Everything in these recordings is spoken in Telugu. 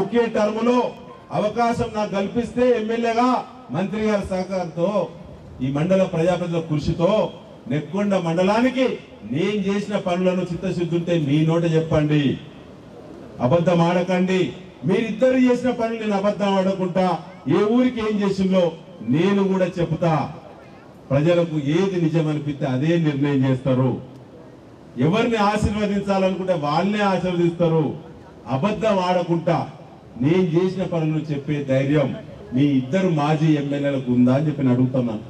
ఒకే టర్మ్ లో అవకాశం నాకు కల్పిస్తే ఎమ్మెల్యేగా మంత్రి గారి సహకారంతో ఈ మండల ప్రజాప్రతినిధుల కృషితో నెక్కొండ మండలానికి నేను చేసిన పనులను చిత్తశుద్ధి ఉంటే మీ నోట చెప్పండి అబద్ధం ఆడకండి మీరిద్దరు చేసిన పనులు నేను అబద్ధం ఆడకుండా ఏ ఊరికి ఏం చేసిందో నేను కూడా చెప్తా ప్రజలకు ఏది నిజం అనిపిస్తే అదే నిర్ణయం చేస్తారు ఎవరిని ఆశీర్వదించాలనుకుంటే వాళ్ళనే ఆశీర్వదిస్తారు అబద్ధం ఆడకుండా నేను చేసిన పనులు చెప్పే ధైర్యం మీ ఇద్దరు మాజీ ఎమ్మెల్యేలకు ఉందా అని చెప్పి నేను అడుగుతున్నాను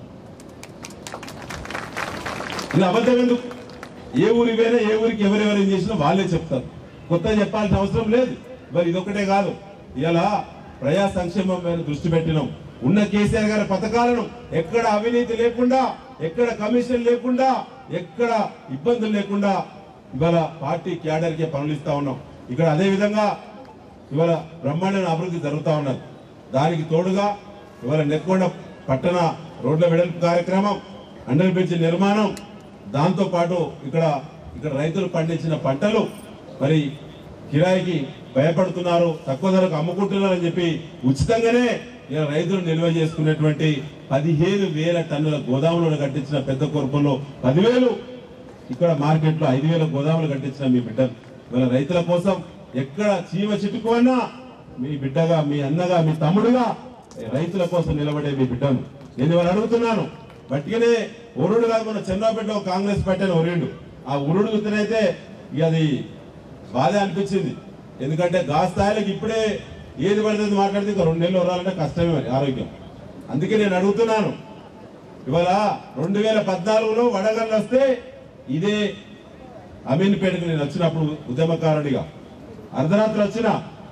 ఇలా అబద్ధం ఎందుకు ఏ ఊరి పోయినా ఏ ఊరికి ఎవరెవరు ఏం చేసినా వాళ్ళే చెప్తారు కొత్త చెప్పాల్సిన అవసరం లేదు మరి ఇదొకటే కాదు ఇలా ప్రజా సంక్షేమం మీద దృష్టి పెట్టినాం ఉన్న కేసీఆర్ గారి పథకాలను ఎక్కడ అవినీతి లేకుండా ఎక్కడ కమిషన్ లేకుండా ఎక్కడ ఇబ్బందులు లేకుండా ఇవాళ పార్టీ క్యాడర్కే పనులు ఇస్తా ఉన్నాం ఇక్కడ అదే విధంగా ఇవాళ బ్రహ్మాండమైన అభివృద్ధి జరుగుతా ఉన్నది దానికి తోడుగా ఇవాళ నెక్కొండ పట్టణ రోడ్ల వెడల్పు కార్యక్రమం అండర్ బ్రిడ్జ్ నిర్మాణం దాంతో పాటు ఇక్కడ ఇక్కడ రైతులు పండించిన పంటలు మరి కిరాయికి భయపడుతున్నారు తక్కువ ధరకు అమ్ముకుంటున్నారని చెప్పి ఉచితంగానే ఇలా రైతులు నిల్వ చేసుకునేటువంటి పదిహేను వేల టన్నుల గోదాములను కట్టించిన పెద్ద కొరపంలో పదివేలు ఇక్కడ మార్కెట్ లో ఐదు వేల గోదాములు కట్టించిన మీ బిడ్డలు ఇవాళ రైతుల కోసం ఎక్కడ చీమ చిట్టుకున్నా మీ బిడ్డగా మీ అన్నగా మీ తమ్ముడుగా రైతుల కోసం నిలబడే మీ బిడ్డను నేను ఇవాళ అడుగుతున్నాను బట్టిగానే ఉరుడు కాకుండా చంద్రపేట కాంగ్రెస్ పార్టీ ఉరిండు ఆ ఉరుడు గుర్తునైతే ఇక అది బాధ అనిపించింది ఎందుకంటే గా స్థాయిలకు ఇప్పుడే ఏది పడుతుంది మాట్లాడితే ఇంకా రెండు నెలలు వరాలంటే కష్టమే మరి ఆరోగ్యం అందుకే నేను అడుగుతున్నాను ఇవాళ రెండు వేల పద్నాలుగులో వడగళ్ళు వస్తే ఇదే అమీన్పేటకు నేను వచ్చినప్పుడు ఉద్యమకారుడిగా అర్ధరాత్రి వచ్చిన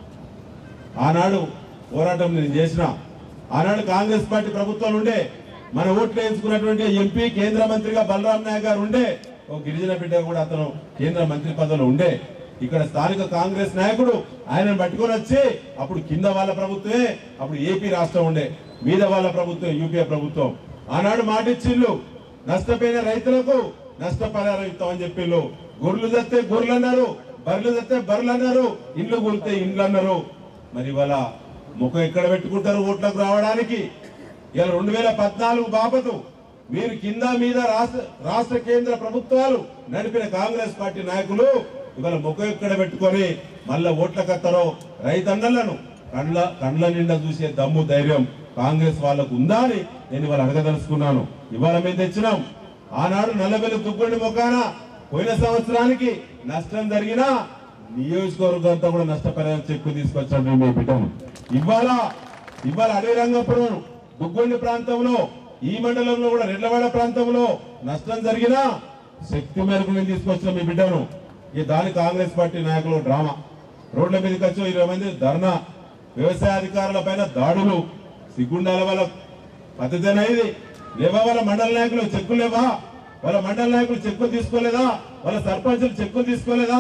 ఆనాడు పోరాటం నేను చేసిన ఆనాడు కాంగ్రెస్ పార్టీ ప్రభుత్వం ఉండే మన ఓట్లు వేయించుకున్నటువంటి ఎంపీ కేంద్ర మంత్రిగా బలరాం నాయక్ గారు ఉండే ఓ గిరిజన బిడ్డ కూడా అతను కేంద్ర మంత్రి పదవిలో ఉండే ఇక్కడ స్థానిక కాంగ్రెస్ నాయకుడు ఆయనను పట్టుకొని వచ్చి అప్పుడు కింద వాళ్ళ ప్రభుత్వమే అప్పుడు ఏపీ రాష్ట్రం ఉండే మీద వాళ్ళ ప్రభుత్వం యూపీఏ ప్రభుత్వం ఆనాడు మాటిచ్చిళ్ళు నష్టపోయిన రైతులకు నష్టపరిహారం ఇస్తామని చెప్పిళ్ళు గొర్రెలు తెస్తే గొర్రెలు అన్నారు బర్రెలు తెస్తే బర్రెలు అన్నారు ఇండ్లు కూలితే ఇండ్లు అన్నారు మరి ఇవాళ ముఖం ఎక్కడ పెట్టుకుంటారు ఓట్లకు రావడానికి ఇలా రెండు వేల పద్నాలుగు బాబతు మీరు కింద మీద రాష్ట్ర రాష్ట్ర కేంద్ర ప్రభుత్వాలు నడిపిన కాంగ్రెస్ పార్టీ నాయకులు ఇవాళ ముఖం ఎక్కడ పెట్టుకొని మళ్ళా ఓట్లకు వస్తారో రైతన్నలను కండ్ల కండ్ల నిండా చూసే దమ్ము ధైర్యం కాంగ్రెస్ వాళ్ళకు ఉందా అని నేను ఇవాళ అడగదలుచుకున్నాను ఇవాళ మేము తెచ్చినాం ఆనాడు నల్లబెల్లి తుగ్గండి మొక్కాన పోయిన సంవత్సరానికి నష్టం జరిగినా నియోజకవర్గం అంతా కూడా నష్టపరిహారం చెక్కు తీసుకొచ్చాడు మీ బిడ్డను ఇవాళ ఇవాళ అడవి రంగపురం దుగ్గొండి ప్రాంతంలో ఈ మండలంలో కూడా రెడ్లవాడ ప్రాంతంలో నష్టం జరిగినా శక్తి మేరకు నేను తీసుకొచ్చిన మీ బిడ్డను ఈ దాని కాంగ్రెస్ పార్టీ నాయకులు డ్రామా రోడ్ల మీదకి వచ్చి ఇరవై మంది ధర్నా వ్యవసాయ అధికారుల పైన దాడులు సిగ్గుండాల వాళ్ళ పద్ధతేనా ఇది లేవా వాళ్ళ మండల నాయకులు చెక్కులు లేవా వాళ్ళ మండల నాయకులు చెక్కులు తీసుకోలేదా వాళ్ళ సర్పంచులు చెక్కులు తీసుకోలేదా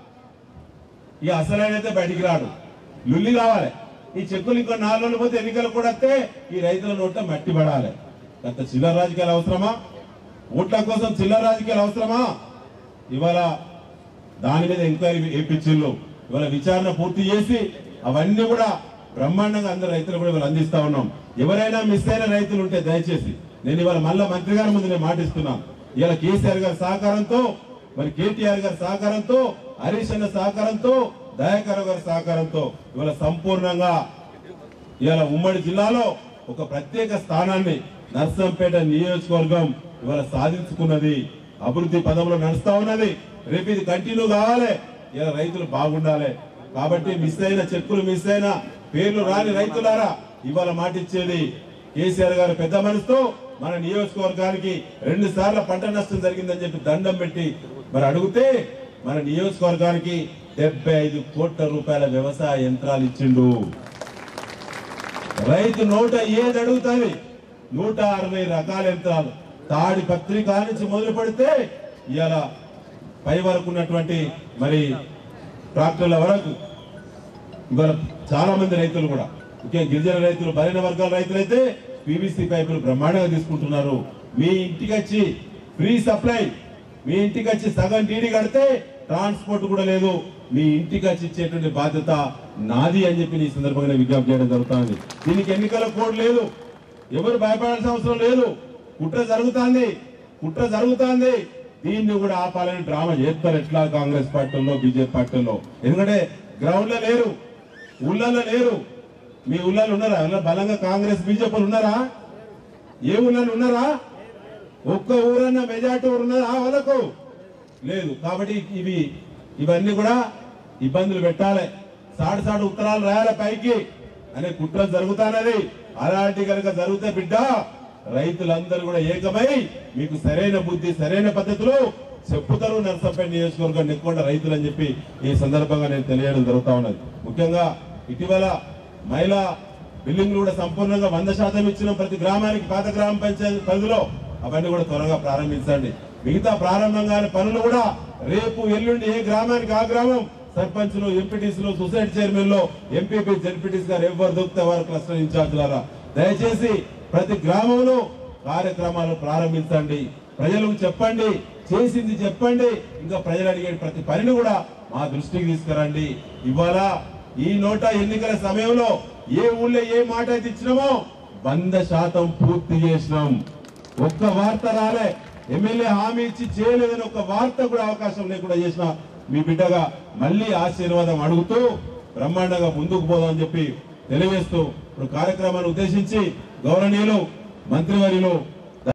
ఈ అసలైనైతే బయటికి రాడు లుల్లి కావాలి ఈ చెక్కులు ఇంకో నాలుగు రోజులు పోతే ఎన్నికలు కూడా వస్తే ఈ రైతుల నోట మట్టి పడాలి అంత చిల్లర రాజకీయాలు అవసరమా ఓట్ల కోసం చిల్లర రాజకీయాలు అవసరమా ఇవాళ దాని మీద ఎంక్వైరీ వేయించిళ్ళు ఇవాళ విచారణ పూర్తి చేసి అవన్నీ కూడా బ్రహ్మాండంగా అందరు రైతులు కూడా ఇవాళ అందిస్తా ఉన్నాం ఎవరైనా మిస్ అయిన రైతులు ఉంటే దయచేసి నేను ఇవాళ మళ్ళా మంత్రి గారి ముందు నేను మాటిస్తున్నాను ఇవాళ కేసీఆర్ గారి సహకారంతో మరి కేటీఆర్ గారి సహకారంతో హరీష్ అన్న సహకారంతో దయాకర్ గారి సహకారంతో ఇవాళ సంపూర్ణంగా ఇవాళ ఉమ్మడి జిల్లాలో ఒక ప్రత్యేక స్థానాన్ని నర్సంపేట నియోజకవర్గం ఇవాళ సాధించుకున్నది అభివృద్ధి పదంలో నడుస్తా ఉన్నది రేపు ఇది కంటిన్యూ కావాలి ఇలా రైతులు బాగుండాలి కాబట్టి మిస్ అయిన చెక్కులు మిస్ అయిన పేర్లు రాని రైతులారా ఇవాళ మాటిచ్చేది కేసీఆర్ గారు పెద్ద మనసుతో మన నియోజకవర్గానికి రెండు సార్లు పంట నష్టం జరిగిందని చెప్పి దండం పెట్టి మరి అడిగితే మన నియోజకవర్గానికి డెబ్బై ఐదు కోట్ల రూపాయల వ్యవసాయ యంత్రాలు ఇచ్చిండు రైతు నోట ఏది అడుగుతుంది నూట అరవై రకాల యంత్రాలు తాడి పత్రిక నుంచి మొదలు పెడితే ఇవాళ పై వరకు ఉన్నటువంటి మరి ట్రాక్టర్ల వరకు ఇవాళ చాలా మంది రైతులు కూడా ముఖ్యంగా గిరిజన రైతులు బలైన వర్గాల రైతులు అయితే పీవీసీ పైపులు బ్రహ్మాండంగా తీసుకుంటున్నారు మీ ఇంటికి వచ్చి ఫ్రీ సప్లై మీ ఇంటికి వచ్చి సగం టీడీ కడితే ట్రాన్స్పోర్ట్ కూడా లేదు మీ ఇంటికి వచ్చి ఇచ్చేటువంటి బాధ్యత నాది అని చెప్పి ఈ సందర్భంగా నేను విజ్ఞప్తి చేయడం జరుగుతుంది దీనికి ఎన్నికల కోడ్ లేదు ఎవరు భయపడాల్సిన అవసరం లేదు కుట్ర జరుగుతుంది కుట్ర జరుగుతుంది దీన్ని కూడా ఆపాలని డ్రామా చేస్తారు ఎట్లా కాంగ్రెస్ పార్టీలో బీజేపీ పార్టీలో ఎందుకంటే గ్రౌండ్ లో లేరు ఊళ్ళల్లో లేరు మీ ఊళ్ళలో ఉన్నారా ఎవరైనా బలంగా కాంగ్రెస్ బీజేపీలు ఉన్నారా ఏ ఊళ్ళలో ఉన్నారా ఒక్క ఊరన్నా మెజార్టీ ఊరు ఉన్నదా వాళ్ళకు లేదు కాబట్టి ఇవి ఇవన్నీ కూడా ఇబ్బందులు పెట్టాలి సాడు సాడు ఉత్తరాలు రాయాలి పైకి అనే కుట్ర జరుగుతానది అలాంటి కనుక జరిగితే బిడ్డ రైతులందరూ కూడా ఏకమై మీకు సరైన బుద్ధి సరైన పద్ధతిలో చెప్పుతారు నరసంపేట నియోజకవర్గం నెక్కొండ రైతులు అని చెప్పి ఈ సందర్భంగా నేను తెలియడం జరుగుతా ఉన్నది ముఖ్యంగా ఇటీవల మహిళా బిల్డింగ్లు కూడా సంపూర్ణంగా వంద శాతం ఇచ్చిన ప్రతి గ్రామానికి పాత గ్రామ పంచాయతీ పరిధిలో అవన్నీ కూడా త్వరగా ప్రారంభించండి మిగతా ప్రారంభం కాని పనులు కూడా రేపు ఎల్లుండి ఏ గ్రామానికి ఆ గ్రామం సర్పంచ్లు ఎంపీటీసీలు సొసైటీ చైర్మన్ ఎంపీపీ జెడ్పీటీసీ గారు ఎవరు దొరికితే వారు క్లస్టర్ ఇన్ఛార్జ్లారా దయచేసి ప్రతి గ్రామంలో కార్యక్రమాలు ప్రారంభించండి ప్రజలకు చెప్పండి చేసింది చెప్పండి ఇంకా ప్రజలు అడిగే ప్రతి పనిని కూడా మా దృష్టికి తీసుకురండి ఇవాళ ఈ నోట ఎన్నికల సమయంలో ఏ ఊళ్ళో ఏ మాట అయితే ఇచ్చినామో వంద శాతం పూర్తి చేసినాం ఒక్క వార్త రాలే ఎమ్మెల్యే హామీ ఇచ్చి చేయలేదని ఒక వార్త కూడా అవకాశం లేకుండా చేసిన మీ బిడ్డగా మళ్ళీ ఆశీర్వాదం అడుగుతూ బ్రహ్మాండంగా ముందుకు పోదామని చెప్పి తెలియజేస్తూ ఇప్పుడు కార్యక్రమాన్ని ఉద్దేశించి గౌరవనీయులు మంత్రివర్యులు